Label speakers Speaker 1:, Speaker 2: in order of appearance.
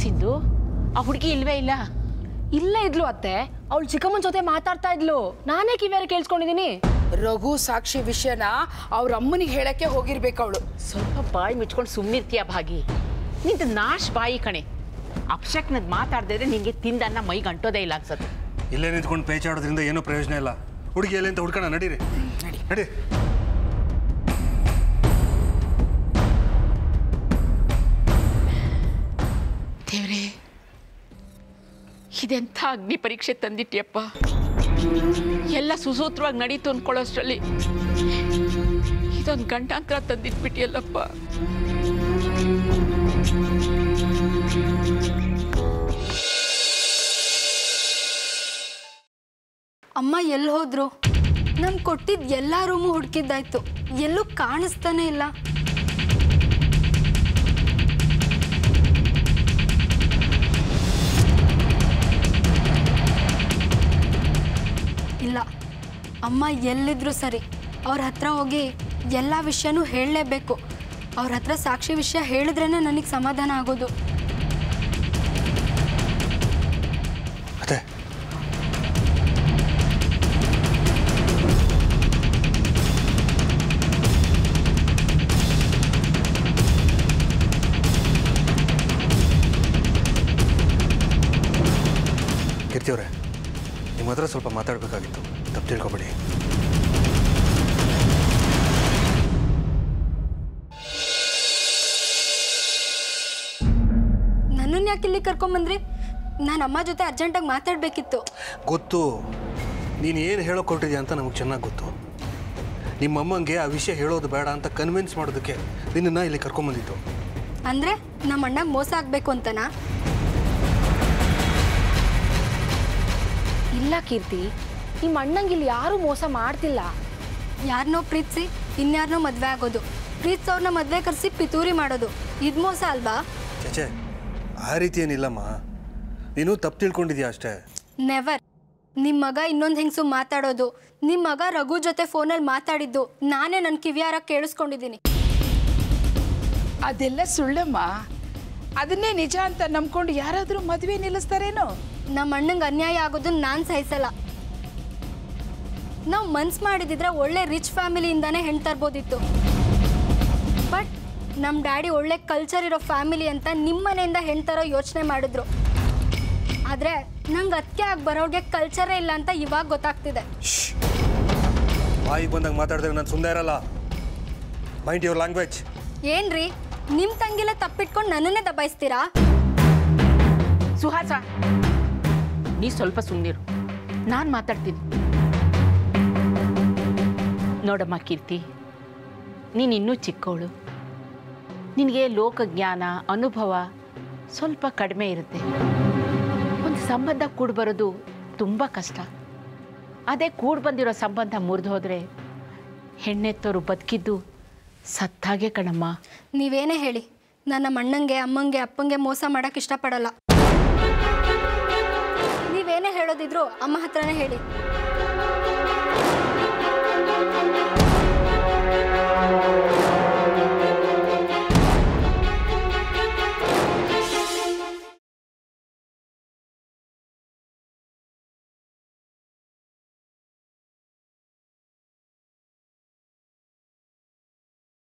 Speaker 1: ಸಿಂಧು ಆ ಹುಡುಗಿ ಇಲ್ವೇ ಇಲ್ಲ
Speaker 2: ಇಲ್ಲೇ ಇದ್ಲು ಅತ್ತೆ ಅವಳು ಚಿಕ್ಕಮ್ಮನ ಜೊತೆ ಮಾತಾಡ್ತಾ ಇದ್ಲು ನಾನೇ ಕಿವಿಯಾರ ಕೇಳಿಸ್ಕೊಂಡಿದ್ದೀನಿ
Speaker 3: ರಘು ಸಾಕ್ಷಿ ವಿಷಯನ ಅವ್ರ ಅಮ್ಮನಿಗೆ ಹೇಳಕ್ಕೆ ಹೋಗಿರ್ಬೇಕು ಅವಳು
Speaker 1: ಸ್ವಲ್ಪ ಬಾಯಿ ಮುಚ್ಕೊಂಡು ಸುಮ್ಮನಿರ್ತೀಯ ಭಾಗಿ ನಿಂದು ನಾಶ್ ಬಾಯಿ ಕಣೆ ಅಪ್ಶಕ್ನದ್ ಮಾತಾಡ್ದಿದ್ರೆ ನಿಂಗೆ ತಿಂದನ್ನ ಮೈಗೆ ಅಂಟೋದೇ ಇಲ್ಲ ಅನ್ಸತ್ತೆ
Speaker 4: ಇಲ್ಲೇ ನಿಂತ್ಕೊಂಡು ಪೇಚಾಡೋದ್ರಿಂದ ಏನೂ ಪ್ರಯೋಜನ ಇಲ್ಲ ಹುಡುಗಿ ಎಲ್ಲಿ ಅಂತ ಹುಡ್ಕೋಣ ನಡೀರಿ ನಡಿ
Speaker 1: ದೇವ್ರೇ ಇದೆಂಥ ಅಗ್ನಿ ಪರೀಕ್ಷೆ ತಂದಿಟ್ಟಿಯಪ್ಪ ಎಲ್ಲ ಸುಸೂತ್ರವಾಗಿ ನಡೀತು ಅನ್ಕೊಳ್ಳೋಷ್ಟ್ರಲ್ಲಿ ಇದೊಂದು ಗಂಟಾಂತರ ತಂದಿಟ್ಬಿಟ್ಟಿಯಲ್ಲಪ್ಪ
Speaker 5: ಅಮ್ಮ ಎಲ್ಲಿ ಹೋದ್ರು ನಮ್ಗೆ ಕೊಟ್ಟಿದ್ದ ಎಲ್ಲ ರೂಮು ಹುಡುಕಿದ್ದಾಯ್ತು ಎಲ್ಲೂ ಕಾಣಿಸ್ತಾನೆ ಇಲ್ಲ ಇಲ್ಲ ಅಮ್ಮ ಎಲ್ಲಿದ್ರು ಸರಿ ಅವ್ರ ಹತ್ರ ಹೋಗಿ ಎಲ್ಲ ವಿಷಯನೂ ಹೇಳಲೇಬೇಕು ಅವ್ರ ಹತ್ರ ಸಾಕ್ಷಿ ವಿಷಯ ಹೇಳಿದ್ರೇ ನನಗೆ ಸಮಾಧಾನ ಆಗೋದು
Speaker 4: ಅದೇ ಕೀರ್ತಿಯವ್ರೆ ನಿಮ್ಮ ಹತ್ರ ಸ್ವಲ್ಪ ಮಾತಾಡಬೇಕಾಗಿತ್ತು ತಪ್ಪು ತಿಳ್ಕೊಬೇಡಿ
Speaker 5: ನನ್ನನ್ನು ಯಾಕೆ ಇಲ್ಲಿ ಕರ್ಕೊಂಬಂದ್ರಿ ನಾನು ಅಮ್ಮ ಜೊತೆ ಅರ್ಜೆಂಟಾಗಿ ಮಾತಾಡಬೇಕಿತ್ತು
Speaker 4: ಗೊತ್ತು ನೀನು ಏನು ಹೇಳೋಕೆ ಕೊಟ್ಟಿದ್ಯಾ ಅಂತ ನಮಗೆ ಚೆನ್ನಾಗಿ ಗೊತ್ತು ನಿಮ್ಮ ಅಮ್ಮಂಗೆ ಆ ವಿಷಯ ಹೇಳೋದು ಬೇಡ ಅಂತ ಕನ್ವಿನ್ಸ್ ಮಾಡೋದಕ್ಕೆ ನಿನ್ನನ್ನು ಇಲ್ಲಿ ಕರ್ಕೊಂಬಂದಿದ್ದು
Speaker 5: ಅಂದರೆ ನಮ್ಮ ಅಣ್ಣಗೆ ಮೋಸ ಆಗಬೇಕು ಅಂತನಾ
Speaker 2: ಇಲ್ಲ ಕೀರ್ತಿ ನಿಮ್ಮ ಅಣ್ಣಂಗೆ ಇಲ್ಲಿ ಯಾರೂ ಮೋಸ ಮಾಡ್ತಿಲ್ಲ
Speaker 5: ಯಾರನ್ನೋ ಪ್ರೀತಿಸಿ ಇನ್ಯಾರನ್ನೋ ಮದುವೆ ಆಗೋದು ಪ್ರೀತಿಸೋರ್ನ ಮದುವೆ ಕರೆಸಿ ಪಿತೂರಿ ಮಾಡೋದು ಇದು ಮೋಸ ಅಲ್ವಾ
Speaker 4: ಚೇಚೆ ಆ ರೀತಿ ಏನಿಲ್ಲಮ್ಮ ನೀನು ತಪ್ಪು ತಿಳ್ಕೊಂಡಿದ್ಯಾ ಅಷ್ಟೇ
Speaker 5: ನೆವರ್ ನಿಮ್ಮ ಮಗ ಇನ್ನೊಂದು ಹೆಂಗಸು ಮಾತಾಡೋದು ನಿಮ್ಮ ಮಗ ರಘು ಜೊತೆ ಫೋನಲ್ಲಿ ಮಾತಾಡಿದ್ದು ನಾನೇ ನನ್ನ ಕಿವಿಯಾರ ಕೇಳಿಸ್ಕೊಂಡಿದ್ದೀನಿ
Speaker 3: ಅದೆಲ್ಲ ಸುಳ್ಳಮ್ಮ ಅದನ್ನೇ ನಿಜ ಅಂತ ನಂಬ್ಕೊಂಡು ಯಾರಾದರೂ ಮದುವೆ ನಿಲ್ಲಿಸ್ತಾರೇನೋ
Speaker 5: ನಮ್ಮ ಅಣ್ಣಂಗೆ ಅನ್ಯಾಯ ಆಗೋದನ್ನ ನಾನು ಸಹಿಸಲ್ಲ ನಾವು ಮನ್ಸು ಮಾಡಿದಿದ್ರೆ ಒಳ್ಳೆ ರಿಚ್ ಫ್ಯಾಮಿಲಿಯಿಂದಾನೇ ಹೆಣ್ಣು ತರ್ಬೋದಿತ್ತು ಬಟ್ ನಮ್ಮ ಡ್ಯಾಡಿ ಒಳ್ಳೆ ಕಲ್ಚರ್ ಇರೋ ಫ್ಯಾಮಿಲಿ ಅಂತ ನಿಮ್ಮ ಮನೆಯಿಂದ ಹೆಣ್ಣು ತರೋ ಯೋಚನೆ ಮಾಡಿದ್ರು ಆದರೆ ನಂಗೆ ಅದಕ್ಕೆ ಆಗಿ ಬರೋರಿಗೆ ಕಲ್ಚರೇ ಇಲ್ಲ ಅಂತ ಇವಾಗ ಗೊತ್ತಾಗ್ತಿದೆ
Speaker 4: ಬಾಯಿಗೆ ಬಂದಾಗ ಮಾತಾಡಿದ್ರೆ ನಾನು ಸುಮ್ಮನೆ ಇರಲ್ಲ ಮೈಂಡ್ ಯುವರ್ ಲ್ಯಾಂಗ್ವೇಜ್
Speaker 5: ಏನ್ರಿ ನಿಮ್ಮ ತಂಗಿಲ್ಲ ತಪ್ಪಿಟ್ಕೊಂಡು ನನ್ನನ್ನೇ ದಬಾಯಿಸ್ತೀರಾ
Speaker 1: ಸುಹಾಸ ನೀ ಸ್ವಲ್ಪ ಸುಮ್ಮನಿರು ನಾನು ಮಾತಾಡ್ತೀನಿ ನೋಡಮ್ಮ ಕೀರ್ತಿ ನೀನು ಇನ್ನೂ ಚಿಕ್ಕವಳು ನಿನಗೆ ಲೋಕಜ್ಞಾನ ಅನುಭವ ಸ್ವಲ್ಪ ಕಡಿಮೆ ಇರುತ್ತೆ ಒಂದು ಸಂಬಂಧ ಕೂಡಿ ಬರೋದು ತುಂಬ ಕಷ್ಟ ಅದೇ ಕೂಡಿ ಬಂದಿರೋ ಸಂಬಂಧ ಮುರಿದು ಹೋದರೆ ಹೆಣ್ಣೆತ್ತೋರು ಬದುಕಿದ್ದು ಸತ್ತಾಗೆ ಕಣಮ್ಮ
Speaker 5: ನೀವೇನೇ ಹೇಳಿ ನನ್ನ ಅಣ್ಣಂಗೆ ಅಮ್ಮಂಗೆ ಅಪ್ಪಂಗೆ ಮೋಸ ಮಾಡಕ್ಕೆ ಇಷ್ಟಪಡಲ್ಲ ನೀವೇನೇ ಹೇಳೋದಿದ್ರು ಅಮ್ಮ ಹತ್ರನೇ ಹೇಳಿ